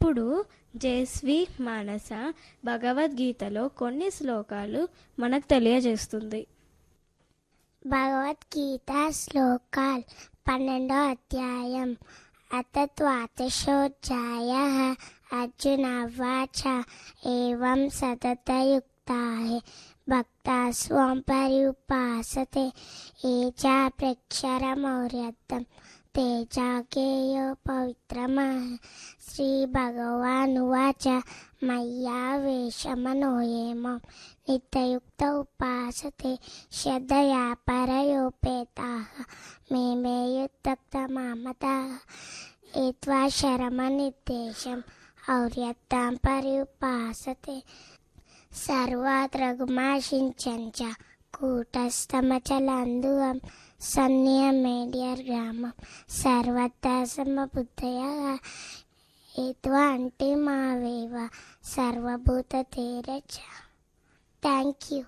ఇప్పుడు జయశ్రీ మానస భగవద్గీతలో కొన్ని శ్లోకాలు మనకు తెలియజేస్తుంది భగవద్గీత శ్లోకాల్ పన్నెండో అధ్యాయం అతత్వాతశోధ్యాయ అర్జున వాచ ఏవం సతతయుక్తా భక్తా స్వం పర్యుపాసతే ఏ చ ప్రేక్షరమౌర్యత్తం తేజాకేయో పవిత్రమ శ్రీ భగవానువాచ మయ్యా వేషమనోయేమ నిత్యయుక్త ఉపాసతే శ్రద్ధయా పరయోపేతా మేమే యుక్త మామత ఏత్వా శరమనిర్దేశం ఔర్యత్తాం పర్యుపాసతే సర్వాత్రగుమాశించంచ కూటస్థమచలందువం సన్నియమేడియర్ గ్రామం సర్వత్ర సమబుద్ధయ ఏత్వా అంటే మావేవ సర్వభూత తేరచ థ్యాంక్ యూ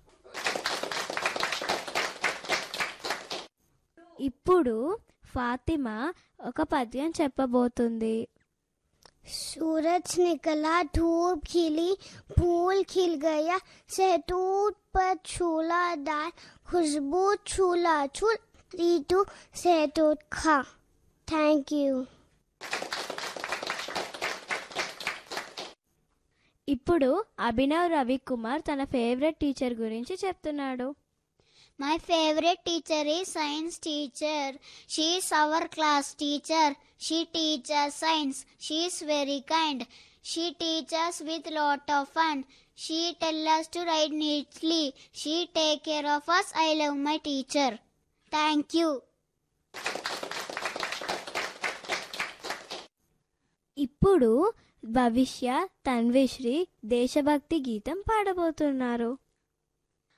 ఇప్పుడు ఫాతిమా ఒక పద్యం చెప్పబోతుంది सूरज निकला धूप खिली फूल खिल गया सहतूत पर छूला डाल खुशबू छूला छूल रीतु सहतूत खा थैंक यू ఇప్పుడు అభినవ్ రవికుమార్ తన ఫేవరెట్ టీచర్ గురించి చెప్తున్నాడు My favorite teacher is science teacher. She is our class teacher. She teaches science. She is very kind. She teaches with lot of fun. She tell us to write neatly. She take care of us. I love my teacher. Thank you. ఇప్పుడు భవిష్య తన్విశ్రీ దేశభక్తి గీతం పాడబోతున్నారు